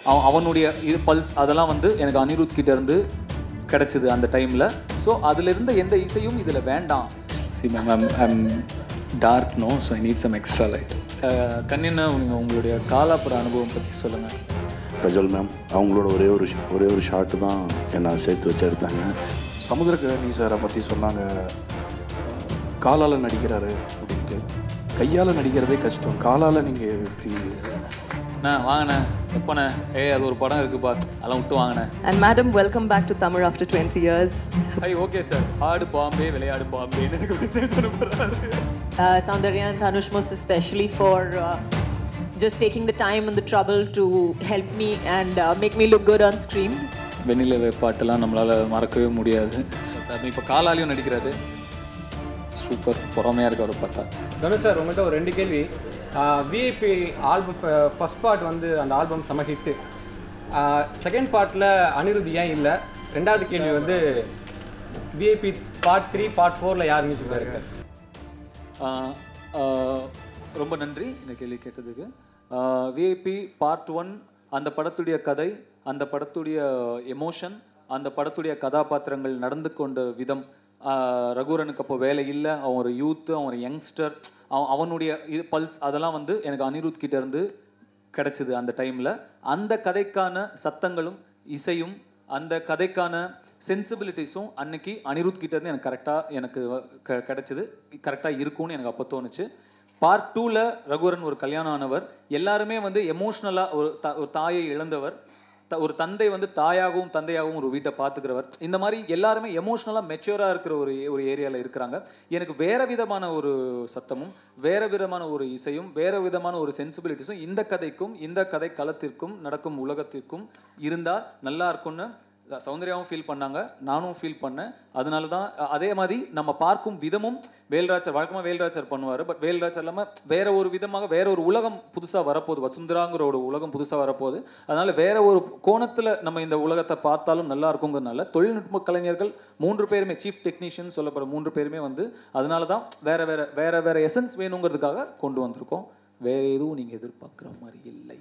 அவ- அவனுடைய இது பல்ஸ் அதெல்லாம் வந்து எனக்கு அனிருத் கிட்ட இருந்து கிடைச்சிது அந்த டைமில் ஸோ அதில் இருந்த எந்த இசையும் இதில் வேண்டாம் See, ma'am, I'm, I'm dark, no, so I need some extra light. கண்ணின்னா நீங்கள் உங்களுடைய காலாப்புற அனுபவம் பற்றி சொல்லுங்கள் கஜல் மேம் அவங்களோட ஒரே ஒரு ஷ- ஒரே ஒரு ஷாட்டு தான் என்னை சேர்த்து வச்சு எடுத்தாங்க சமுத்திரக்கனி சாரை பற்றி சொன்னாங்க காலால் நடிக்கிறாரு அப்படின்ட்டு கையால் நடிக்கிறதே கஷ்டம் காலால் நீங்கள் இப்படி அண்ணா வாங்கண்ணே எப்பண்ணே ஏய் அது ஒரு படம் இருக்குப்பா அதெல்லாம் விட்டு வாங்கண்ணே And madam, welcome back to Tamil after 20 years. I okay sir ஆடு பாம்பே விளையாடு பாம்பேன்னு எனக்கு மெசேஜ் அனுப்புறாரு uh, Soundarya and Dhanush most especially for uh, just taking the time and the trouble to help me and uh, make me look good on screen. வெண்ணிலவே பாட்டெல்லாம் நம்மளால் மறக்கவே முடியாது இப்போ காலாலையும் நடிக்கிறாரு சூப்பர் பொறாமையாக இருக்கு அவரை பார்த்தா தனுஷ் சார் உங்கள்கிட்ட ஒரு ரெண்டு கேள்வி விஐபி ஆல்பம் ஃபர்ஸ்ட் பார்ட் வந்து அந்த ஆல்பம் செம ஹிட்டு செகண்ட் பார்ட்டில் அனிருத் ஏன் இல்லை ரெண்டாவது கேள்வி வந்து விஐபி பார்ட் த்ரீ பார்ட் ஃபோரில் யார் மியூசிக் இருக்கு ஆஹ் ஆஹ் ரொம்ப நன்றி இந்த கேள்வி கேட்டதுக்கு விஐபி பார்ட் ஒன் அந்த படத்துடைய கதை அந்த படத்துடைய எமோஷன் அந்த படத்துடைய கதாபாத்திரங்கள் நடந்து கொண்ட விதம் ஆஹ் ரகுவரனுக்கு அப்போ வேலை இல்லை அவன் ஒரு யூத்து அவன் ஒரு யங்ஸ்டர் அவன் அவனுடைய இது பல்ஸ் அதெல்லாம் வந்து எனக்கு அனிருத் கிட்ட இருந்து கிடைச்சிது அந்த டைமில் அந்த கதைக்கான சத்தங்களும் இசையும் அந்த கதைக்கான சென்சிபிலிட்டிஸும் அன்னைக்கு அனிருத் கிட்ட இருந்து எனக்கு கரெக்டாக எனக்கு க கிடைச்சிது கரெக்டாக இருக்கும்னு எனக்கு அப்போ தோணுச்சு பார்ட் டூவில் ரகுவரன் ஒரு கல்யாணம் ஆனவர் எல்லாருமே வந்து எமோஷ்னலாக ஒரு த ஒரு தாயை இழந்தவர் த ஒரு தந்தை வந்து தாயாகவும் தந்தையாகவும் ஒரு வீட்டை பார்த்துக்கிறவர் இந்த மாதிரி எல்லாருமே எமோஷ்னலாக மெச்சூராக இருக்கிற ஒரு ஒரு ஏரியாவில் இருக்கிறாங்க எனக்கு வேற விதமான ஒரு சத்தமும் வேற விதமான ஒரு இசையும் வேற விதமான ஒரு சென்சிபிலிட்டிஸும் இந்த கதைக்கும் இந்த கதை களத்திற்கும் நடக்கும் உலகத்திற்கும் இருந்தால் நல்லா இருக்கும்னு சௌந்தர்யாவும் ஃபீல் பண்ணாங்க நானும் ஃபீல் பண்ணேன் அதனால தான் அ- அதே மாதிரி நம்ம பார்க்கும் விதமும் வேல்ராஜ் சார் வழக்கமாக வேல்ராஜ் சார் பண்ணுவார் பட் வேல்ராஜ் சார் இல்லாமல் வேற ஒரு விதமாக வேற ஒரு உலகம் புதுசாக வரப்போகுது வசுந்தராங்கிற ஒரு உலகம் புதுசாக வரப்போகுது அதனால வேற ஒரு கோணத்தில் நம்ம இந்த உலகத்தை பார்த்தாலும் நல்லா இருக்குங்கிறதுனால தொழில்நுட்ப கலைஞர்கள் மூன்று பேருமே சீஃப் டெக்னீஷியன் சொல்லப்படுற மூன்று பேருமே வந்து அதனால தான் வேற வேற வேற வேற எசன்ஸ் வேணுங்கிறதுக்காக கொண்டு வந்திருக்கோம் வேற எதுவும் நீங்கள் எதிர்பார்க்குற மாதிரி இல்லை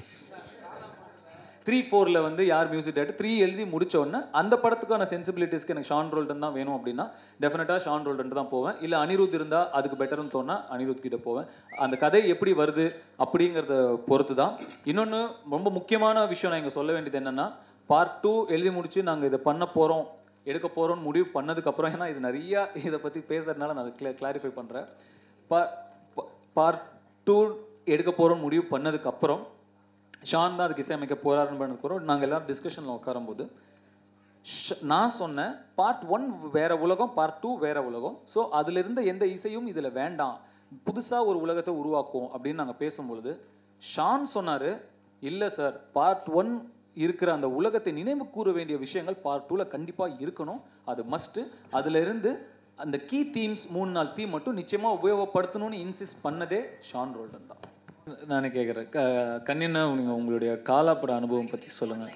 த்ரீ ஃபோரில் வந்து யார் மியூசிக் டேரக்டர் த்ரீ எழுதி முடிச்ச உடனே அந்த படத்துக்கான சென்சிபிலிட்டிஸ்க்கு எனக்கு ஷான் ரோல்டன் தான் வேணும் அப்படின்னா டெஃபினட்டாக ஷான் ரோல்டன் தான் போவேன் இல்லை அனிருத் இருந்தால் அதுக்கு பெட்டர்னு தோணா அனிருத் கிட்ட போவேன் அந்த கதை எப்படி வருது அப்படிங்கிறத பொறுத்து தான் இன்னொன்று ரொம்ப முக்கியமான விஷயம் நான் இங்கே சொல்ல வேண்டியது என்னென்னா பார்ட் டூ எழுதி முடிச்சு நாங்கள் இதை பண்ண போகிறோம் எடுக்க போகிறோம்னு முடிவு பண்ணதுக்கப்புறம் ஏன்னா இது நிறையா இதை பற்றி பேசுறதுனால நான் அதை கிளாரிஃபை பண்ணுறேன் பார்ட் டூ எடுக்க போகிறோம்னு முடிவு பண்ணதுக்கப்புறம் ஷான் தான் அதுக்கு இசையமைக்க போறாருன்னு பண்ணதுக்கப்புறம் நாங்கள் எல்லாரும் டிஸ்கஷனில் உட்காரும்போது ஷ- நான் சொன்னேன் பார்ட் ஒன் வேற உலகம் பார்ட் டூ வேற உலகம் ஸோ அதுல இருந்த எந்த இசையும் இதில் வேண்டாம் புதுசாக ஒரு உலகத்தை உருவாக்குவோம் அப்படின்னு நாங்கள் பேசும்பொழுது ஷான் சொன்னார் இல்லை சார் பார்ட் ஒன் இருக்கிற அந்த உலகத்தை நினைவு கூற வேண்டிய விஷயங்கள் பார்ட் டூவில் கண்டிப்பாக இருக்கணும் அது மஸ்ட்டு அதுல இருந்து அந்த கீ தீம்ஸ் மூணு நாள் தீம் மட்டும் நிச்சயமாக உபயோகப்படுத்தணும்னு இன்சிஸ்ட் பண்ணதே ஷான் ரோல்டன் தான் நான் கேட்குறேன் க கண்ணினா நீங்கள் உங்களுடைய காலாப்பட அனுபவம் பற்றி சொல்லுங்கள்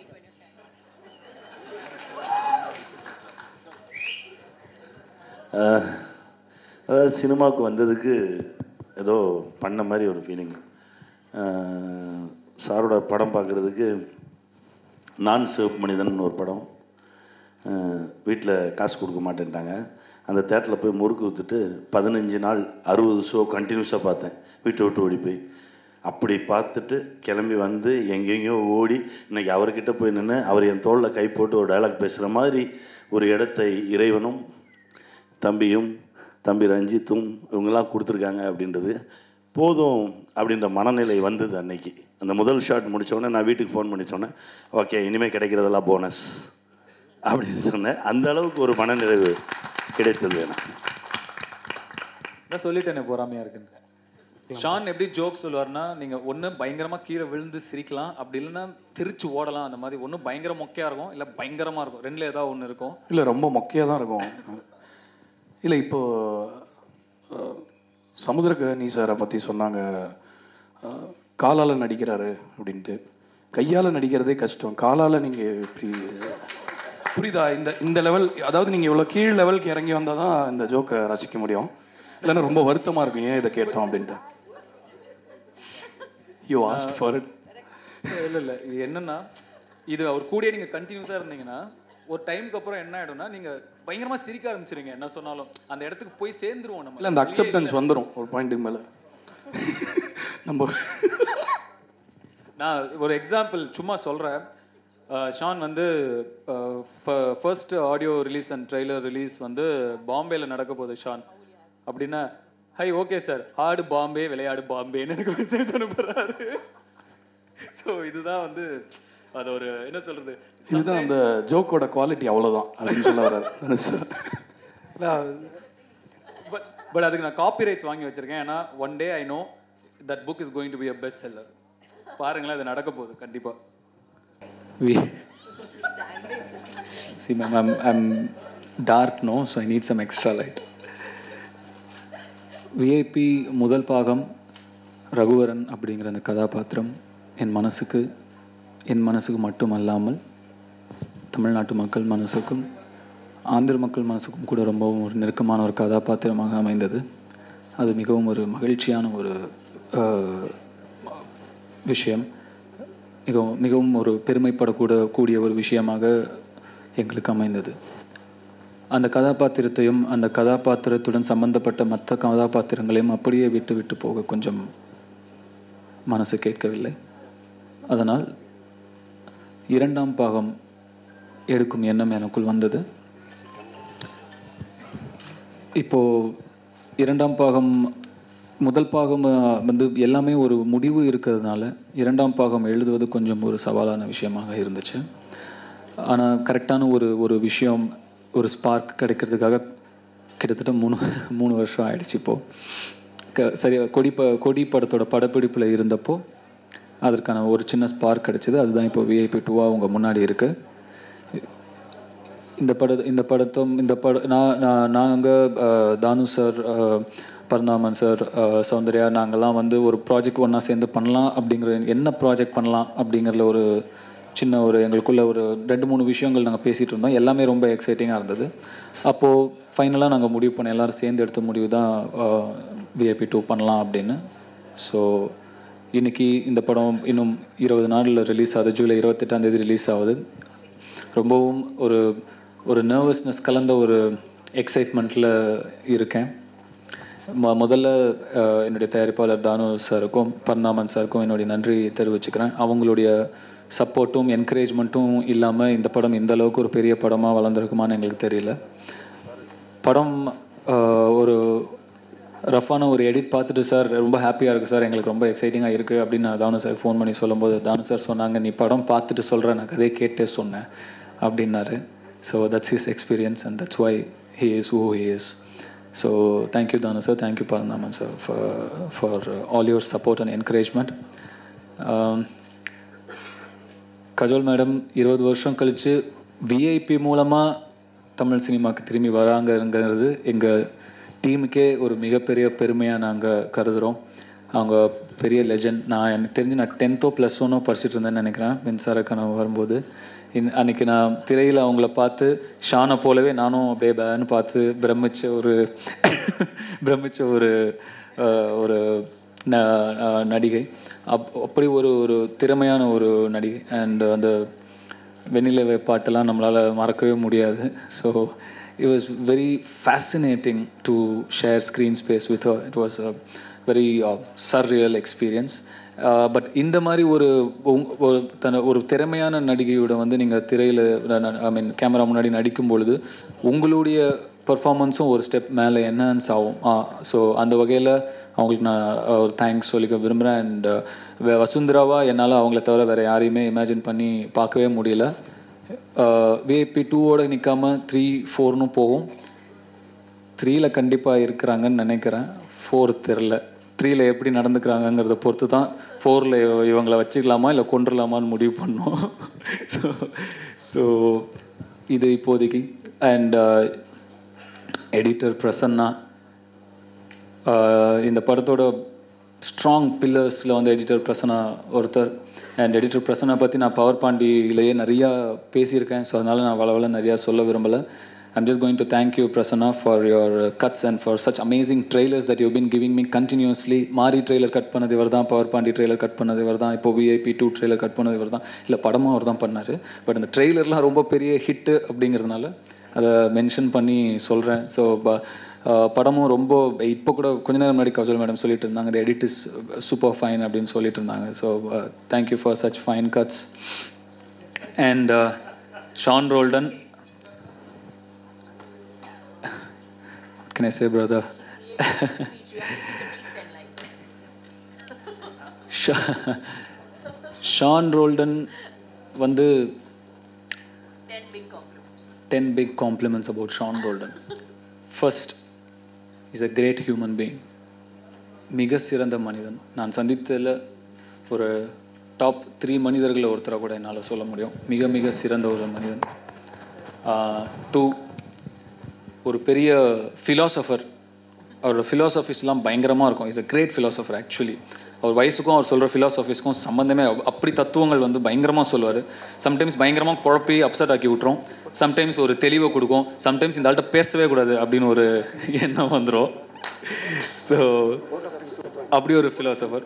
அஹ், அதாவது சினிமாவுக்கு வந்ததுக்கு ஏதோ பண்ண மாதிரி ஒரு ஃபீலிங் சாரோட படம் பார்க்குறதுக்கு நான் சிவப்பு மனிதன் ஒரு படம் வீட்டில் காசு கொடுக்க மாட்டேன்ட்டாங்க அந்த தேட்டரில் போய் முறுக்கு ஊற்றுட்டு பதினஞ்சு நாள் அறுபது ஷோ கண்டினியூஸாக பார்த்தேன் வீட்டை விட்டு ஓடி போய் அப்படி பார்த்துட்டு கிளம்பி வந்து எங்கெங்கேயோ ஓடி இன்னைக்கு அவர்கிட்ட போய் நின்று அவர் என் தோளில் கை போட்டு ஒரு டயலாக் பேசுகிற மாதிரி ஒரு இடத்தை இறைவனும் தம்பியும் தம்பி ரஞ்சித்தும் இவங்கெல்லாம் கொடுத்துருக்காங்க அப்படின்றது போதும் அப்படின்ற மனநிலை வந்தது அன்னைக்கு அந்த முதல் ஷாட் முடிச்ச உடனே நான் வீட்டுக்கு ஃபோன் பண்ணி சொன்னேன் ஓகே இனிமேல் கிடைக்கிறதெல்லாம் போனஸ் அப்படின்னு சொன்னேன் அந்த அளவுக்கு ஒரு மனநிறைவு கிடைத்தது எனக்கு நான் சொல்லிட்டேனே பொறாமையாக இருக்குன்னு ஷான் எப்படி ஜோக் சொல்லுவார்னா நீங்கள் ஒன்று பயங்கரமாக கீழே விழுந்து சிரிக்கலாம் அப்படி இல்லைன்னா திருச்சி ஓடலாம் அந்த மாதிரி ஒன்று பயங்கர மொக்கையாக இருக்கும் இல்லை பயங்கரமாக இருக்கும் ரெண்டில் ஏதாவது ஒன்று இருக்கும் இல்லை ரொம்ப மொக்கையாக தான் இருக்கும் இல்லை இப்போ அஹ், சமுத்திரக்கனி சாரை பற்றி சொன்னாங்க காலால் நடிக்கிறாரு அப்படின்ட்டு கையால் நடிக்கிறதே கஷ்டம் காலால் நீங்கள் இப்படி புரியுதா இந்த இந்த லெவல் அதாவது நீங்கள் இவ்வளோ கீழ் லெவலுக்கு இறங்கி வந்தால் தான் இந்த ஜோக்கை ரசிக்க முடியும் இல்லைன்னா ரொம்ப வருத்தமாக இருக்கும் ஏன் இதை கேட்டோம் அப்படின்ட்டு யூ ஆஸ்ட் ஃபார் இட் இல்லை இல்லை இது என்னன்னா இது அவர் கூடயே நீங்கள் கண்டினியூஸாக இருந்தீங்கன்னா ஒரு டைமுக்கு அப்புறம் என்ன ஆகிடும்னா நீங்கள் பயங்கரமாக சிரிக்க ஆரம்பிச்சிருங்க என்ன சொன்னாலும் அந்த இடத்துக்கு போய் சேர்ந்துருவோம் நம்ம இல்லை அந்த அக்செப்டன்ஸ் வந்துடும் ஒரு பாயிண்ட்டுக்கு மேலே நம்ம நான் ஒரு எக்ஸாம்பிள் சும்மா சொல்கிறேன் ஷான் வந்து first audio release and trailer release வந்து பாம்பேல நடக்க போகுது ஷான் அப்படின்னா ஹை ஓகே சார் ஆடு பாம்பே விளையாடு பாம்பேன்னு எனக்கு மெசேஜ் அனுப்புறாரு ஸோ இதுதான் வந்து அது ஒரு என்ன சொல்றது இதுதான் அந்த ஜோக்கோட குவாலிட்டி அவ்வளோதான் அப்படின்னு சொல்ல வர்றாரு தனுஷ் சார் பட் பட் அதுக்கு நான் காப்பி ரைட்ஸ் வாங்கி வச்சிருக்கேன் ஏன்னா one day I know that book is going to be a best seller பாருங்களேன் அது நடக்க போகுது கண்டிப்பாக We see, ma'am, I'm, I'm dark, no, so I need some extra light. VIP முதல் பாகம் ரகுவரன் அப்படிங்கிற அந்த கதாபாத்திரம் என் மனசுக்கு என் மனசுக்கு மட்டும் அல்லாமல் தமிழ்நாட்டு மக்கள் மனசுக்கும் ஆந்திர மக்கள் மனசுக்கும் கூட ரொம்பவும் ஒரு நெருக்கமான ஒரு கதாபாத்திரமாக அமைந்தது அது மிகவும் ஒரு மகிழ்ச்சியான ஒரு அஹ், விஷயம் மிகவும் மிகவும் ஒரு பெருமைப்படக்கூட கூடிய ஒரு விஷயமாக எங்களுக்கு அமைந்தது அந்த கதாபாத்திரத்தையும் அந்த கதாபாத்திரத்துடன் சம்பந்தப்பட்ட மற்ற கதாபாத்திரங்களையும் அப்படியே விட்டு விட்டு போக கொஞ்சம் மனசு கேட்கவில்லை அதனால் இரண்டாம் பாகம் எடுக்கும் எண்ணம் எனக்குள் வந்தது இப்போ இரண்டாம் பாகம் முதல் பாகம் அஹ், வந்து எல்லாமே ஒரு முடிவு இருக்கிறதுனால இரண்டாம் பாகம் எழுதுவது கொஞ்சம் ஒரு சவாலான விஷயமாக இருந்துச்சு ஆனால் கரெக்டான ஒரு ஒரு விஷயம் ஒரு ஸ்பார்க் கிடைக்கிறதுக்காக கிட்டத்தட்ட மூணு மூணு வருஷம் ஆயிடுச்சு இப்போது க சரி கொடி ப கொடி படத்தோட படப்பிடிப்பில் இருந்தப்போ அதற்கான ஒரு சின்ன ஸ்பார்க் கிடைச்சது அதுதான் இப்போ விஐபி டூவாக உங்கள் முன்னாடி இருக்குது இந்த பட இந்த படத்தும் இந்த பட நான் நான் நாங்கள் தானு சார் பரந்தாமன் சார் அஹ், சௌந்தர்யா நாங்கள்லாம் வந்து ஒரு ப்ராஜெக்ட் ஒன்றா சேர்ந்து பண்ணலாம் அப்படிங்கிற என்ன ப்ராஜெக்ட் பண்ணலாம் அப்படிங்கிறதுல ஒரு சின்ன ஒரு எங்களுக்குள்ள ஒரு ரெண்டு மூணு விஷயங்கள் நாங்கள் பேசிகிட்டு இருந்தோம் எல்லாமே ரொம்ப எக்ஸைட்டிங்காக இருந்தது அப்போது ஃபைனலாக நாங்கள் முடிவு பண்ண எல்லாரும் சேர்ந்து எடுத்த முடிவு தான் விஐபி டூ பண்ணலாம் அப்படின்னு ஸோ இன்னைக்கு இந்த படம் இன்னும் இருபது நாளில் ரிலீஸ் ஆகுது ஜூலை இருபத்தெட்டாம் தேதி ரிலீஸ் ஆகுது ரொம்பவும் ஒரு ஒரு நர்வஸ்னஸ் கலந்த ஒரு எக்ஸைட்மெண்ட்டில் இருக்கேன் மொ முதல்ல அஹ், என்னுடைய தயாரிப்பாளர் தானு சாருக்கும் பர்ணாமன் சாருக்கும் என்னுடைய நன்றி தெரிவிச்சுக்கிறேன் அவங்களுடைய சப்போர்ட்டும் என்கரேஜ்மெண்ட்டும் இல்லாமல் இந்த படம் இந்த அளவுக்கு ஒரு பெரிய படமாக வளர்ந்துருக்குமான்னு எங்களுக்கு தெரியல படம் அஹ், ஒரு ரஃப்பான ஒரு எடிட் பார்த்துட்டு சார் ரொம்ப ஹாப்பியாக இருக்குது சார் எங்களுக்கு ரொம்ப எக்ஸைட்டிங்காக இருக்குது அப்படின்னு நான் தானு சார் ஃபோன் பண்ணி சொல்லும்போது தானு சார் சொன்னாங்க நீ படம் பார்த்துட்டு சொல்கிற நான் கதையை கேட்டே சொன்னேன் அப்படின்னாரு so that's his experience and that's why he is who he is so thank you Thanu sir thank you Paranthaman sir for for all your support and encouragement Kajol madam இருபது வருஷம் கழித்து விஐபி மூலமாக தமிழ் சினிமாவுக்கு திரும்பி வராங்கங்கிறது எங்கள் டீமுக்கே ஒரு மிகப்பெரிய பெருமையாக நாங்கள் கருதுகிறோம் அவங்க பெரிய லெஜண்ட் நான் எனக்கு தெரிஞ்சு நான் டென்த்தோ ப்ளஸ் ஒன்னோ படிச்சுட்டு இருந்தேன்னு நினைக்கிறேன் மின்சார கனவு வரும்போது இன் அன்றைக்கி நான் திரையில் அவங்கள பார்த்து ஷானை போலவே நானும் அப்படியே பேன்னு பார்த்து பிரமிச்ச ஒரு பிரமிச்ச ஒரு அஹ், ஒரு ந- அஹ், நடிகை அப் அப்படி ஒரு ஒரு திறமையான ஒரு நடிகை அண்ட் அந்த வெண்ணிலவை பாட்டெல்லாம் நம்மளால் மறக்கவே முடியாது so it was very fascinating to share screen space with her it was a very uh, surreal experience but இந்த மாதிரி ஒரு உங்க- ஒரு தன ஒரு திறமையான நடிகையோட வந்து நீங்கள் திரையில் ஐ மீன் கேமரா முன்னாடி நடிக்கும் பொழுது உங்களுடைய பர்ஃபார்மன்ஸும் ஒரு ஸ்டெப் மேலே என்ஹான்ஸ் ஆகும் ஸோ அந்த வகையில் அவங்களுக்கு நான் அஹ், ஒரு தேங்க்ஸ் சொல்லிக்க விரும்புகிறேன் அண்ட் வசுந்தராவா என்னால் அவங்கள தவிர வேறு யாரையுமே இமேஜின் பண்ணி பார்க்கவே முடியல விஐபி டூவோட நிற்காம த்ரீ ஃபோர்னு போகும் த்ரீல கண்டிப்பாக இருக்கிறாங்கன்னு நினைக்கிறேன் ஃபோர் தெரில த்ரீல எப்படி நடந்துக்கிறாங்கங்கிறத பொறுத்து தான் ஃபோரில் இவங்களை வச்சுக்கலாமா இல்லை கொண்டுடலாமான்னு முடிவு பண்ணோம் ஸோ ஸோ இது இப்போதைக்கு அண்ட் எடிட்டர் பிரசன்னா ஆஹ் இந்த படத்தோட ஸ்ட்ராங் பில்லர்ஸில் வந்து எடிட்டர் பிரசன்னா ஒருத்தர் அண்ட் எடிட்டர் பிரசன்னா பற்றி நான் பவர் பாண்டியிலேயே நிறையா பேசியிருக்கேன் ஸோ அதனால் நான் வளவள நிறையா சொல்ல விரும்பலை I'm just going to thank you, Prasanna, for your uh, cuts and for such amazing trailers that you've been giving me continuously. Maari trailer cut பண்ணது இவர் தான் பவர் பாண்டி ட்ரெய்லர் கட் பண்ணது இவர் தான் இப்போ விஐபி டூ ட்ரெய்லர் கட் பண்ணது இவர் தான் இல்லை படமும் அவர் தான் பண்ணார் பட் அந்த ட்ரெய்லர்லாம் ரொம்ப பெரிய ஹிட்டு அப்படிங்கிறதுனால அதை மென்ஷன் பண்ணி சொல்கிறேன் ஸோ படமும் ரொம்ப இப்போ கூட கொஞ்ச நேரம் முன்னாடி கௌசல் மேடம் சொல்லிட்டு இருந்தாங்க the edit is super fine அப்படின்னு சொல்லிட்டு இருந்தாங்க so thank you for such fine cuts and Sean Roldan What can I say, brother? Sha- Sean Roldan வந்து ten big compliments about Sean Roldan first is a great human being மிக சிறந்த மனிதன் நான் சந்தித்ததில் ஒரு டாப் த்ரீ மனிதர்களில் ஒருத்தரை கூட என்னால் சொல்ல முடியும் மிக மிக சிறந்த ஒரு மனிதன் டூ ஒரு பெரிய ஃபிலாசபர் அவரோட ஃபிலாசபிஸ்லாம் பயங்கரமாக இருக்கும் is a great philosopher actually அவர் வயசுக்கும் அவர் சொல்கிற ஃபிலாசபிஸ்க்கும் சம்மந்தமே அப்~ அப்படி தத்துவங்கள் வந்து பயங்கரமாக சொல்லுவார் சம்டைம்ஸ் பயங்கரமாக குழப்பி அப்செட் ஆக்கி விட்ரும் சம்டைம்ஸ் ஒரு தெளிவை கொடுக்கும் சம்டைம்ஸ் இந்த ஆள்கிட்ட பேசவே கூடாது அப்படின்னு ஒரு எண்ணம் வந்துடும் ஸோ அப்படி ஒரு ஃபிலாசபர்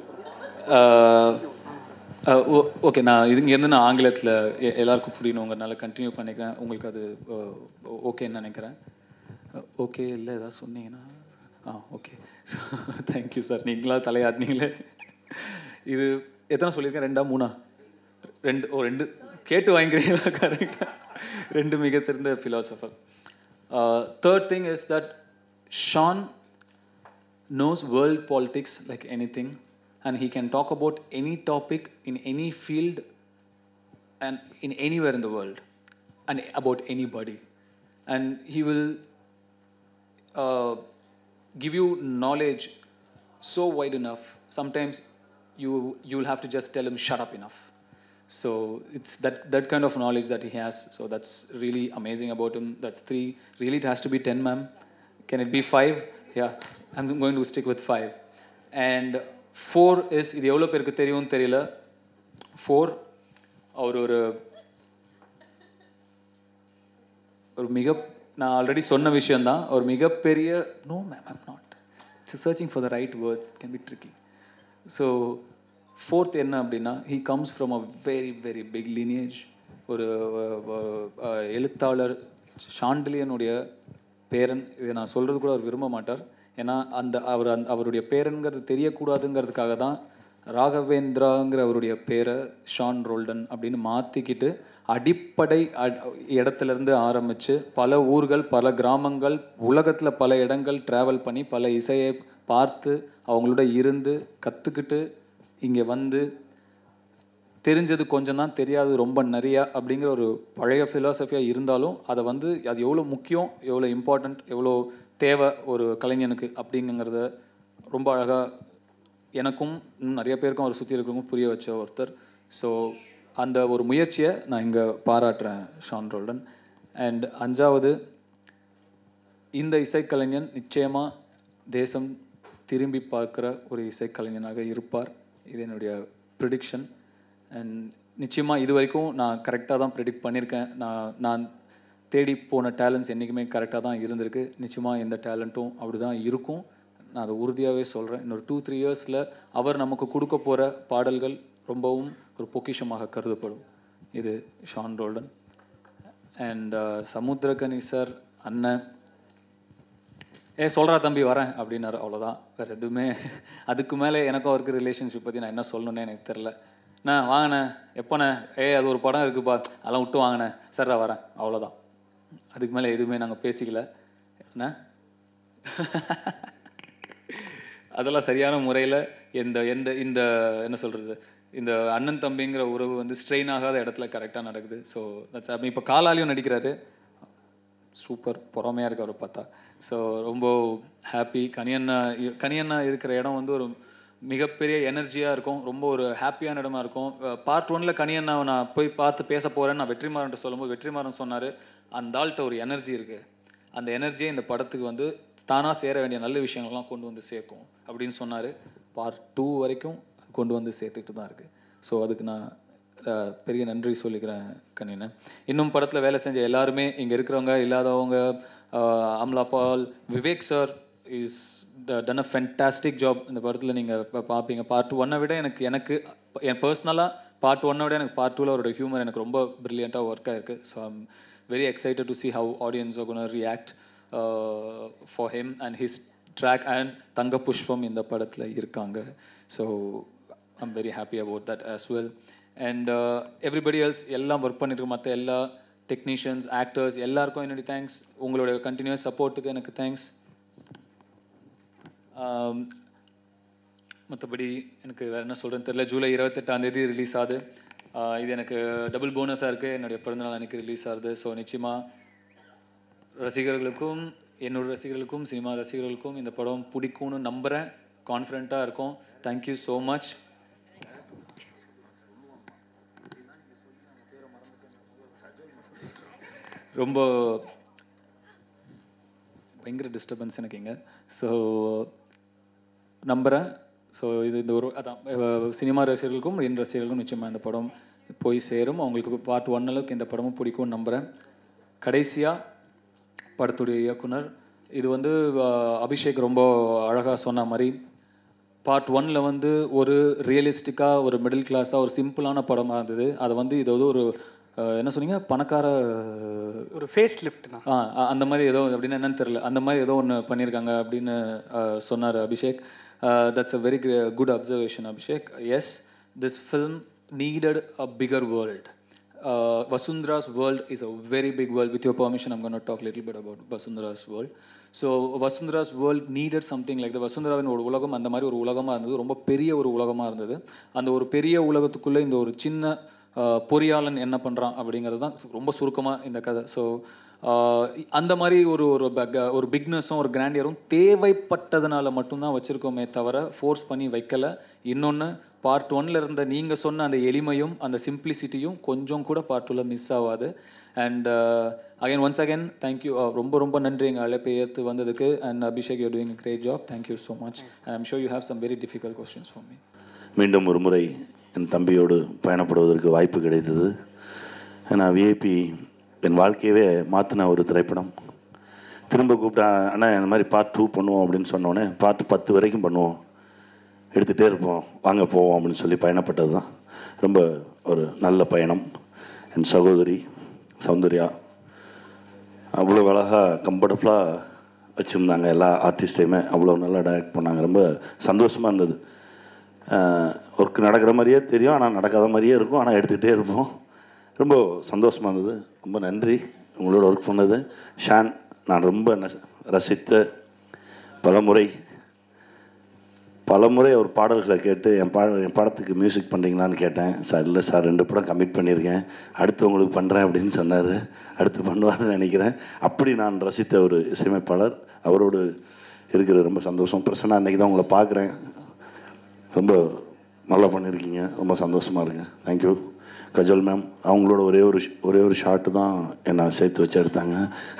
ஓகே நான் இது இங்கேருந்து நான் ஆங்கிலத்தில் எல்லாருக்கும் புரியணுங்கிறனால கண்டினியூ பண்ணிக்கிறேன் உங்களுக்கு அது ஓகேன்னு நினைக்கிறேன் ஓகே இல்லை ஏதாவது சொன்னீங்கன்னா ஆ ஓகே ஸோ தேங்க்யூ சார் நீங்களா தலையாட்டினீங்களே இது எத்தனை சொல்லியிருக்கேன் ரெண்டா மூணா ரெண்டு ஓ ரெண்டு கேட்டு வாங்கிக்கிறீங்களா கரெக்டாக ரெண்டு மிக சிறந்த philosopher third thing is that Sean knows world politics like anything and he can talk about any topic in any field and in anywhere in the world and about anybody and he will uh, give you knowledge so wide enough sometimes you you'll have to just tell him shut up enough so it's that that kind of knowledge that he has so that's really amazing about him that's three really it has to be 10 ma'am can it be five yeah i'm going to stick with five and four is இது எவ்வளோ பேருக்கு தெரியும்னு தெரியல four hour ஒரு ஒரு மிக நான் already சொன்ன விஷயம்தான் ஒரு மிகப்பெரிய no ma'am I'm not searching for the right words can be tricky so fourth என்ன அப்படின்னா he comes from a very very big lineage ஒரு அஹ், அஹ், எழுத்தாளர் ஷாண்டிலியனுடைய பேரன் இதை நான் சொல்கிறது கூட அவர் விரும்ப மாட்டார் ஏன்னா அந்த அவர் அந்த அவருடைய பேரன்கிறது தெரியக்கூடாதுங்கிறதுக்காக தான் ராகவேந்திராங்கிற அவருடைய பேரை ஷான் ரோல்டன் அப்படின்னு மாற்றிக்கிட்டு அடிப்படை அ- இடத்துலேருந்து ஆரம்பித்து பல ஊர்கள் பல கிராமங்கள் உலகத்தில் பல இடங்கள் ட்ராவல் பண்ணி பல இசையை பார்த்து அவங்களோட இருந்து கற்றுக்கிட்டு இங்கே வந்து தெரிஞ்சது கொஞ்சம் தான் தெரியாது ரொம்ப நிறையா அப்படிங்கிற ஒரு பழைய ஃபிலாசபியாக இருந்தாலும் அதை வந்து அது எவ்வளோ முக்கியம் எவ்வளோ இம்பார்ட்டண்ட் எவ்வளோ தேவை ஒரு கலைஞனுக்கு அப்படிங்கிறத ரொம்ப அழகாக எனக்கும் இன்னும் நிறைய பேருக்கும் அவர் சுற்றி இருக்கிறவங்க புரிய வச்ச ஒருத்தர் ஸோ அந்த ஒரு முயற்சியை நான் இங்கே பாராட்டுறேன் ஷான் ரோல்டன் அண்ட் அஞ்சாவது இந்த இசைக்கலைஞன் நிச்சயமாக தேசம் திரும்பி பார்க்குற ஒரு இசைக்கலைஞனாக இருப்பார் இது என்னுடைய ப்ரிடிக்ஷன் அண்ட் நிச்சயமாக இது வரைக்கும் நான் கரெக்டாக தான் ப்ரிடிக்ட் பண்ணியிருக்கேன் நான் நான் தேடி போன டேலண்ட்ஸ் என்றைக்குமே கரெக்டாக தான் இருந்திருக்கு நிச்சயமாக இந்த டேலண்ட்டும் அப்படி தான் இருக்கும் நான் அதை உறுதியாகவே சொல்கிறேன் இன்னொரு டூ த்ரீ இயர்ஸில் அவர் நமக்கு கொடுக்க போகிற பாடல்கள் ரொம்பவும் ஒரு பொக்கிஷமாக கருதப்படும் இது ஷான் ரோல்டன் அண்ட் சமுத்திரகனி சார் அண்ணன் ஏ சொல்கிறா தம்பி வரேன் அப்படின்னாரு அவ்வளோதான் வேறு எதுவுமே அதுக்கு மேலே எனக்கும் அவருக்கு ரிலேஷன்ஷிப் பற்றி நான் என்ன சொல்லணும்னே எனக்கு தெரில நான் வாங்கினே எப்போண்ணே ஏ அது ஒரு படம் இருக்குப்பா அதெல்லாம் விட்டு வாங்கினேன் சரிடா வரேன் அவ்வளோதான் அதுக்கு மேலே எதுவுமே நாங்கள் பேசிக்கல என்ன அதெல்லாம் சரியான முறையில் எந்த எந்த இந்த என்ன சொல்கிறது இந்த அண்ணன் தம்பிங்கிற உறவு வந்து ஸ்ட்ரெயின் ஆகாத இடத்துல கரெக்டாக நடக்குது ஸோ தட்ஸ் இப்போ காலாலையும் நடிக்கிறாரு சூப்பர் பொறாமையாக இருக்கு அவரை பார்த்தா ஸோ ரொம்ப ஹாப்பி கனியண்ணா இ- கனியண்ணா இருக்கிற இடம் வந்து ஒரு மிகப்பெரிய எனர்ஜியாக இருக்கும் ரொம்ப ஒரு ஹாப்பியான இடமா இருக்கும் பார்ட் ஒனில் கனியண்ணாவை நான் போய் பார்த்து பேச போகிறேன்னு நான் வெற்றிமாறன்ட்ட சொல்லும்போது வெற்றிமாறன் சொன்னார் அந்த ஆள்கிட்ட ஒரு எனர்ஜி இருக்குது அந்த எனர்ஜியை இந்த படத்துக்கு வந்து தானாக சேர வேண்டிய நல்ல விஷயங்கள்லாம் கொண்டு வந்து சேர்க்கும் அப்படின்னு சொன்னார் பார்ட் டூ வரைக்கும் அது கொண்டு வந்து சேர்த்துக்கிட்டு தான் இருக்குது ஸோ அதுக்கு நான் அஹ், பெரிய நன்றி சொல்லிக்கிறேன் கண்ணினேன் இன்னும் படத்தில் வேலை செஞ்ச எல்லாருமே இங்கே இருக்கிறவங்க இல்லாதவங்க அஹ், Amala Paul Vivek sir is done a fantastic job இந்த படத்தில் நீங்கள் பார்ப்பீங்க பார்ட் ஒன்னை விட எனக்கு எனக்கு என் பர்சனலாக பார்ட் ஒன்னை விட எனக்கு பார்ட் டூவில் அவரோட ஹியூமர் எனக்கு ரொம்ப ப்ரில்லியண்ட்டாக ஒர்க் ஆயிருக்கு so I'm very excited to see how audience are going to react uh, for him and his track and தங்க புஷ்பம் இந்த படத்தில் இருக்காங்க so I'm very happy about that as well and everybody else எல்லாம் work பண்ணியிருக்க மற்ற எல்லா technicians actors எல்லாருக்கும் என்னுடைய தேங்க்ஸ் உங்களுடைய கண்டினியூஸ் சப்போர்ட்டுக்கு எனக்கு தேங்க்ஸ் மற்றபடி எனக்கு வேறு என்ன சொல்கிறேன்னு தெரியல ஜூலை இருபத்தெட்டாம் தேதி ரிலீஸ் ஆகுது ஆஹ் இது எனக்கு டபுள் போனஸாக இருக்குது என்னுடைய பிறந்தநாள் அன்னைக்கு ரிலீஸ் ஆகுது ஸோ நிச்சயமாக ரசிகர்களுக்கும் என்னோட ரசிகர்களுக்கும் சினிமா ரசிகர்களுக்கும் இந்த படம் பிடிக்கும்னு நம்புகிறேன் கான்ஃபிடென்ட்டாக இருக்கும் தேங்க்யூ ஸோ மச் ரொம்ப பயங்கர டிஸ்டர்பன்ஸ் எனக்கு இங்கே ஸோ நம்புகிறேன் ஸோ இது இந்த ஒரு அதான் அஹ், சினிமா ரசிகர்களுக்கும் என் ரசிகர்களுக்கும் நிச்சயமாக இந்த படம் போய் சேரும் அவங்களுக்கு பார்ட் ஒன் அளவுக்கு இந்த படமும் பிடிக்கும்னு நம்புகிறேன் கடைசியாக படத்துடைய இயக்குனர் இது வந்து அஹ், அபிஷேக் ரொம்ப அழகாக சொன்ன மாதிரி பார்ட் ஒன்ல வந்து ஒரு ரியலிஸ்டிக்காக ஒரு மிடில் கிளாஸாக ஒரு சிம்பிளான படமாக இருந்தது அதை வந்து இது வந்து ஒரு அஹ், என்ன சொன்னீங்க பணக்கார ஒரு ஃபேஸ் லிஃப்ட்னா ஆ அ- அந்த மாதிரி ஏதோ அப்படின்னு என்னன்னு தெரியல அந்த மாதிரி ஏதோ ஒன்று பண்ணியிருக்காங்க அப்படின்னு அஹ், சொன்னார் Abhishek that's a very good observation Abhishek yes this film needed a bigger world Vasundhara's world is a very big world with your permission I'm gonna talk little bit about Vasundhara's world so Vasundhara's world needed something like the வசுந்தராவின் ஒரு உலகம் அந்த மாதிரி ஒரு உலகமாக இருந்தது ரொம்ப பெரிய ஒரு உலகமாக இருந்தது அந்த ஒரு பெரிய உலகத்துக்குள்ளே இந்த ஒரு சின்ன ஆஹ் பொறியாளன் என்ன பண்ணுறான் அப்படிங்கிறது தான் ரொம்ப சுருக்கமாக இந்த கதை ஸோ அந்த மாதிரி ஒரு ஒரு bag- ஒரு பிக்னஸும் ஒரு கிராண்டியரும் தேவைப்பட்டதுனால மட்டும்தான் வச்சுருக்கோமே தவிர ஃபோர்ஸ் பண்ணி வைக்கல இன்னொன்று பார்ட் ஒன்ல இருந்த நீங்கள் சொன்ன அந்த எளிமையும் அந்த சிம்பிளிசிட்டியும் கொஞ்சம் கூட பார்ட் டூவில் மிஸ் ஆகாது and again once again thank you ரொம்ப ரொம்ப நன்றி எங்கள் அழைப்பை ஏற்று வந்ததுக்கு and Abhishek you doing great job thank you so much and I'm sure you have some very difficult questions for me மீண்டும் ஒரு முறை என் தம்பியோடு பயணப்படுவதற்கு வாய்ப்பு கிடைத்தது நான் விஐபி என் வாழ்க்கையவே மாற்றின ஒரு திரைப்படம் திரும்ப கூப்பிட்டா அண்ணா இந்த மாதிரி பார்ட் டூ பண்ணுவோம் அப்படின்னு சொன்னோடனே பார்ட் பத்து வரைக்கும் பண்ணுவோம் எடுத்துகிட்டே இருப்போம் வாங்க போவோம் அப்படின்னு சொல்லி பயணப்பட்டது தான் ரொம்ப ஒரு நல்ல பயணம் என் சகோதரி சௌந்தர்யா அவ்வளோ அழகாக கம்ஃபர்டபுளாக வச்சுருந்தாங்க எல்லா ஆர்டிஸ்டையுமே அவ்வளோ நல்லா டைரக்ட் பண்ணாங்க ரொம்ப சந்தோஷமாக இருந்தது ஒர்க் நடக்கிற மாதிரியே தெரியும் ஆனால் நடக்காத மாதிரியே இருக்கும் ஆனால் எடுத்துக்கிட்டே இருப்போம் ரொம்ப சந்தோஷமாக இருந்தது ரொம்ப நன்றி உங்களோட ஒர்க் பண்ணது ஷான் நான் ரொம்ப ந- ரசித்த பலமுறை பலமுறை அவர் பாடல்களை கேட்டு என் பா என் படத்துக்கு மியூசிக் பண்ணுறீங்களான்னு கேட்டேன் சார் இல்லை சார் ரெண்டு படம் கமிட் பண்ணியிருக்கேன் அடுத்து உங்களுக்கு பண்ணுறேன் அப்படின்னு சொன்னார் அடுத்து பண்ணுவார்னு நினைக்கிறேன் அப்படி நான் ரசித்த ஒரு இசையமைப்பாளர் அவரோடு இருக்கிறது ரொம்ப சந்தோஷம் பிரசன்னா அன்றைக்கி தான் உங்களை பார்க்குறேன் ரொம்ப நல்லா பண்ணியிருக்கீங்க ரொம்ப சந்தோஷமாக இருக்குங்க தேங்க்யூ கஜல் மேம் அவங்களோட ஒரே ஒரு ஷ்- ஒரே ஒரு ஷாட்டு தான் என்னை சேர்த்து வச்சு எடுத்தாங்க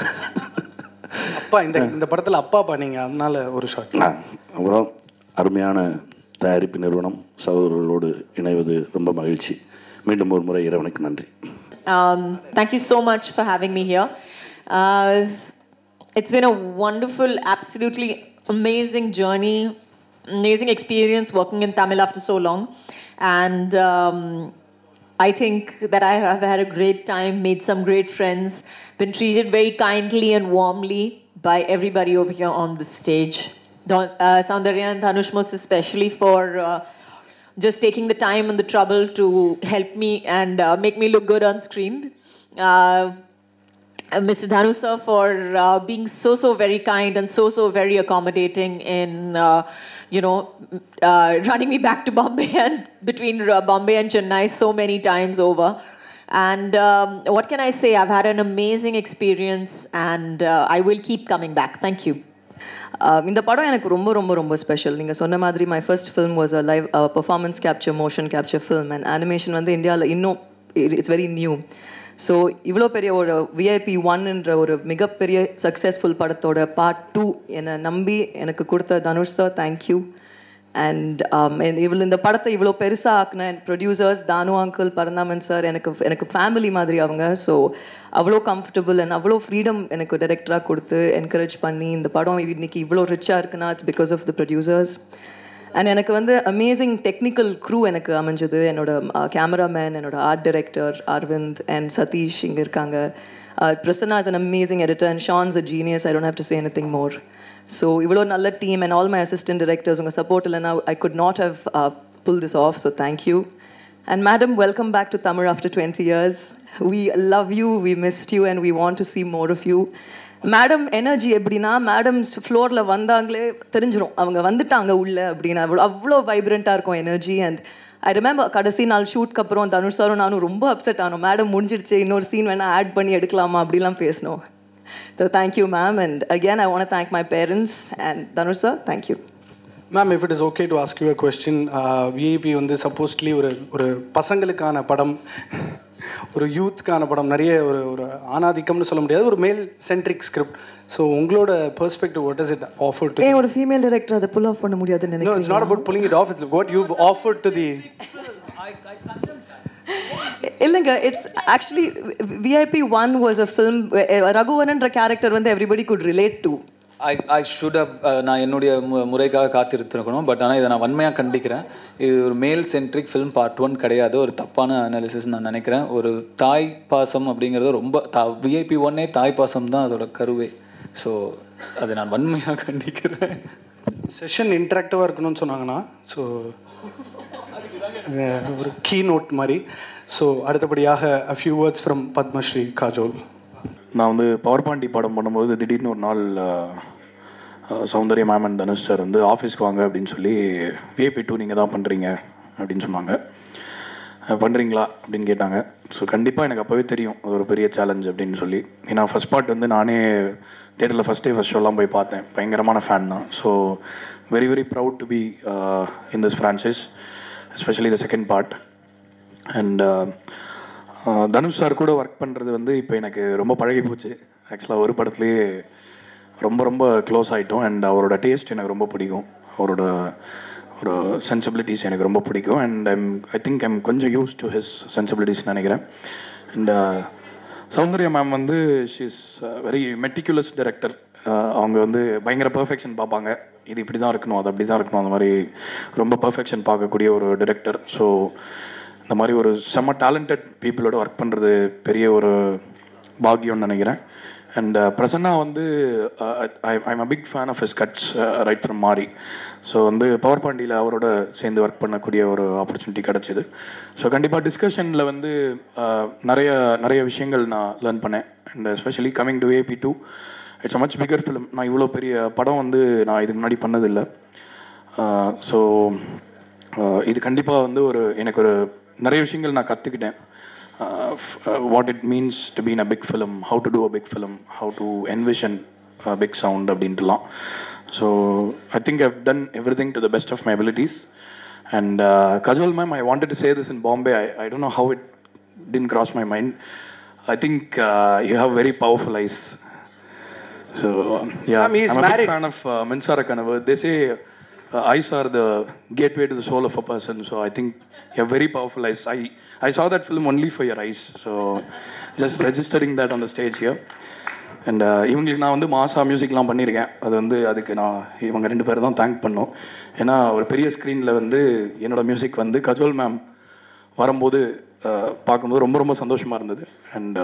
அப்பா இந்த இந்த படத்துல அப்பா பண்ணீங்க அதனால ஒரு ஷாட் ஆ, அப்புறம் அருமையான தயாரிப்பு நிறுவனம் சகோதரர்களோடு இணைவது ரொம்ப மகிழ்ச்சி மீண்டும் ஒரு முறை இறைவனுக்கு நன்றி Um, thank you so much for having me here. Uh, it's been a wonderful, absolutely amazing journey, amazing experience working in Tamil after so long. And um, I think that I have had a great time, made some great friends, been treated very kindly and warmly by everybody over here on the stage. Don, uh, Soundarya and Dhanush most especially for uh, just taking the time and the trouble to help me and uh, make me look good on screen. Uh, uh, Mr. Dhanu sir for uh, being so so very kind and so so very accommodating in uh, you know uh, running me back to Bombay and between uh, Bombay and Chennai so many times over. And um, what can I say? I've had an amazing experience and uh, I will keep coming back. Thank you. Uh, இந்த படம் எனக்கு ரொம்ப ரொம்ப ரொம்ப special நீங்கள் சொன்ன மாதிரி my first film was a live performance capture motion capture film and animation வந்து இந்தியாவில் இன்னும் இட்ஸ் வெரி நியூ ஸோ இவ்வளோ பெரிய ஒரு விஐபி ஒன்ன்ற ஒரு மிகப்பெரிய சக்ஸஸ்ஃபுல் படத்தோட பார்ட் டூ என்னை நம்பி எனக்கு கொடுத்த தனுஷ் சார் தேங்க்யூ அண்ட் இவ்வளோ இந்த படத்தை இவ்வளோ பெருசாக ஆக்குன producers Thanu uncle Paranthaman sir எனக்கு எனக்கு ஃபேமிலி மாதிரி அவங்க ஸோ அவ்வளோ கம்ஃபர்டபுள் அண்ட் அவ்வளோ ஃப்ரீடம் எனக்கு டைரக்டராக கொடுத்து என்கரேஜ் பண்ணி இந்த படம் இன்னைக்கு இவ்வளோ ரிச்சாக இருக்குன்னா it's because of the producers and எனக்கு வந்து அமேசிங் டெக்னிக்கல் க்ரூ எனக்கு அமைஞ்சது என்னோட கேமராமேன் என்னோட art director Aravind and Sathish இங்கே இருக்காங்க Prasanna is an amazing editor and Sean's a genius I don't have to say any thing more so இவ்வளோ நல்ல team and all my assistant directors உங்கள் சப்போர்ட் இல்லைனா I could not have pull this off so thank you And madam, welcome back to Tamil after 20 years. We love you, we missed you, and we want to see more of you. Madam energy எப்படின்னா madam ஃப்ளோரில் வந்தாங்களே தெரிஞ்சிரும் அவங்க வந்துட்டாங்க உள்ள அப்படின்னு அவ்வளோ அவ்வளோ வைப்ரண்ட்டாக இருக்கும் எனர்ஜி அண்ட் ஐ ரிமெம்பர் கடைசி நாள் ஷூட்க்கு அப்புறம் தனுஷ் சாரும் நானும் ரொம்ப அப்செட் ஆனோம் மேடம் முடிஞ்சிருச்சு இன்னொரு சீன் வேணால் ஆட் பண்ணி எடுக்கலாமா அப்படிலாம் பேசினோம் so thank you ma'am and again I want thank my parents and Dhanush sir thank you ma'am if it is okay to ask you a question VIP வந்து சப்போஸ்ட்லி ஒரு ஒரு பசங்களுக்கான படம் ஒரு யூத்துக்கான படம் நிறைய ஒரு ஒரு ஆணாதிக்கம்னு சொல்ல முடியாது ஒரு மேல் சென்ட்ரிக் ஸ்கிரிப்ட் ஸோ உங்களோட perspective what is it offer to an ஒரு ஃபீமேல் டைரக்டர் அதை புல் ஆஃப் பண்ண முடியாதுன்னு No, it's நினைக்கிறேன் not about pulling it off. It's what you've offered to the. இல்லைங்க it's actually VIP one was a film ரகுவரன்ற character வந்து everybody could relate to I I should up நான் என்னுடைய மு- முறைக்காக காத்திருத்திருக்கணும் பட் ஆனால் இதை நான் வன்மையாக கண்டிக்கிறேன் இது ஒரு male centric film part one கிடையாது ஒரு தப்பான அனாலிசிஸ் நான் நினைக்கிறேன் ஒரு தாய் பாசம் அப்படிங்கிறது ரொம்ப தா விஐபி ஒன்னே தாய் பாசம் தான் அதோட கருவே ஸோ அதை நான் வன்மையாக கண்டிக்கிறேன் செஷன் இன்ட்ராக்டிவாக இருக்கணும்னு சொன்னாங்கன்னா ஸோ ஒரு கீ நோட் மாதிரி ஸோ அடுத்தபடியாக a few words from Padmashri Kajol நான் வந்து பவர் பாண்டி படம் பண்ணும்போது திடீர்னு ஒரு நாள் அஹ், அஹ், Soundarya ma'am and Dhanush sir வந்து ஆஃபீஸ்க்கு வாங்க அப்படின்னு சொல்லி விஐபி டூ நீங்கள் தான் பண்ணுறீங்க அப்படின்னு சொன்னாங்க அஹ், பண்ணுறீங்களா அப்படின்னு கேட்டாங்க ஸோ கண்டிப்பாக எனக்கு அப்போவே தெரியும் அது ஒரு பெரிய சேலஞ்ச் அப்படின்னு சொல்லி ஏன்னா ஃபஸ்ட் பார்ட் வந்து நானே தேட்டரில் ஃபஸ்ட் டே ஃபஸ்ட் ஷோலாம் போய் பார்த்தேன் பயங்கரமான ஃபேன் தான் so very very proud to be in this franchise especially the second part and Dhanush sir கூட ஒர்க் பண்ணுறது வந்து இப்போ எனக்கு ரொம்ப பழகி போச்சு ஆக்சுவலாக ஒரு படத்துலேயே ரொம்ப ரொம்ப க்ளோஸ் ஆகிட்டோம் அண்ட் அவரோட டேஸ்ட் எனக்கு ரொம்ப பிடிக்கும் அவரோட ஒரு சென்சிபிலிட்டிஸ் எனக்கு ரொம்ப பிடிக்கும் and I'm I think I'm கொஞ்சம் யூஸ் டு ஹிஸ் சென்சிபிலிட்டிஸ் நினைக்கிறேன் அண்ட் சௌந்தர்யா மேம் வந்து ஷீஸ் வெரி மெட்டிகுலஸ் டைரக்டர் அவங்க வந்து பயங்கர பர்ஃபெக்ஷன் பார்ப்பாங்க இது இப்படி தான் இருக்கணும் அது அப்படி தான் இருக்கணும் அந்த மாதிரி ரொம்ப பர்ஃபெக்ஷன் பார்க்கக்கூடிய ஒரு டைரக்டர் ஸோ இந்த மாதிரி ஒரு செம்ம டேலண்டட் பீப்புளோட ஒர்க் பண்ணுறது பெரிய ஒரு பாக்கியம்னு நினைக்கிறேன் அண்ட் பிரசன்னா வந்து I'm a big fan of his cuts right from Maari so வந்து பவர் பாண்டியில் அவரோட சேர்ந்து ஒர்க் பண்ணக்கூடிய ஒரு ஆப்பர்ச்சுனிட்டி கிடச்சிது ஸோ கண்டிப்பாக டிஸ்கஷனில் வந்து uh, நிறைய நிறைய விஷயங்கள் நான் லேர்ன் பண்ணேன் and especially coming to AP two it's a much bigger film நான் இவ்வளோ பெரிய படம் வந்து நான் இதுக்கு முன்னாடி பண்ணதில்லை ஸோ இது கண்டிப்பாக வந்து ஒரு எனக்கு ஒரு நிறைய விஷயங்கள் நான் கற்றுக்கிட்டேன் what it means to been a big film how to do a big film how to envision big sound அப்படின்ட்டுலாம் so I think I've done every thing to the best of my abilities and Kajol ma'am I wanted to say this in Bombay I I don't know how it didn't cross my mind I think you have very powerful eyes So yeah, Ma'am, he is I'm a big married. fan of uh, Minsara Kanavu. They say uh, eyes are the gateway to the soul of a person. So I think you have very powerful eyes. I I saw that film only for your eyes. So just registering that on the stage here. And இவங்களுக்கு நான் வந்து மாசா மியூசிக்லாம் பண்ணியிருக்கேன் அது வந்து அதுக்கு நான் இவங்க ரெண்டு பேரும் தான் தேங்க் பண்ணோம் ஏன்னா ஒரு பெரிய ஸ்க்ரீனில் வந்து என்னோட மியூசிக் வந்து கஜோல் மேம் வரும்போது uh, பார்க்கும்போது ரொம்ப ரொம்ப சந்தோஷமாக இருந்தது and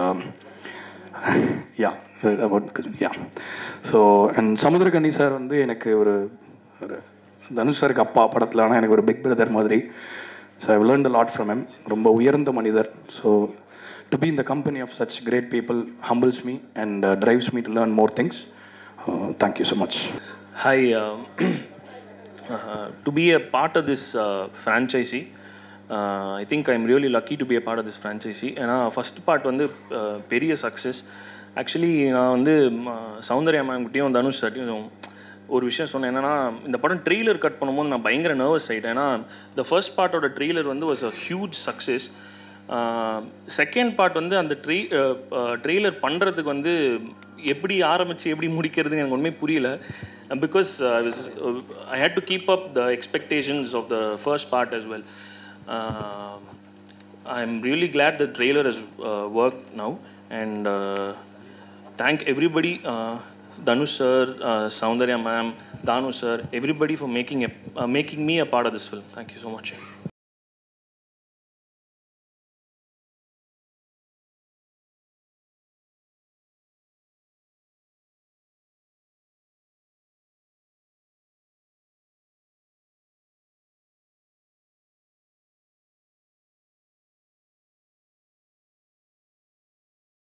yeah yeah so and Samuthirakani sir வந்து எனக்கு ஒரு ஒரு தனுஷ் சாருக்கு அப்பா படத்தில் ஆனால் எனக்கு ஒரு பிக் பிரதர் மாதிரி so I learn a lot from him ரொம்ப உயர்ந்த மனிதர் ஸோ டு பி இந்த company of such great people humbles me and drives me to learn more things thank you so much Hi, uh, uh, to be a part of this uh, franchisee, uh, I think I'm really lucky to be a part of this franchisee. ஏன்னா first part வந்து uh, பெரிய success actually நான் வந்து ம, சௌந்தர்யா மேம்கிட்டையும் தனுஷ் சார்ட்டையும் ஒரு விஷயம் சொன்னேன் என்னன்னா இந்த படம் ட்ரெய்லர் கட் பண்ணும்போது நான் பயங்கர நர்வஸ் ஆகிட்டேன் ஏன்னா இந்த ஃபர்ஸ்ட் பார்ட்டோட ட்ரெய்லர் வந்து was a huge success second part வந்து அந்த ட்ரெய் ட்ரெய்லர் பண்ணுறதுக்கு வந்து எப்படி ஆரம்பித்து எப்படி முடிக்கிறதுன்னு எனக்கு ஒன்றுமே புரியல because I was I had to keep up the expectations of the first part as well uh, I'm really glad the trailer has uh, worked now and uh, thank everybody, uh, Dhanush sir, uh, Soundarya ma'am, Danu sir, everybody for making a, uh, making me a part of this film. Thank you so much.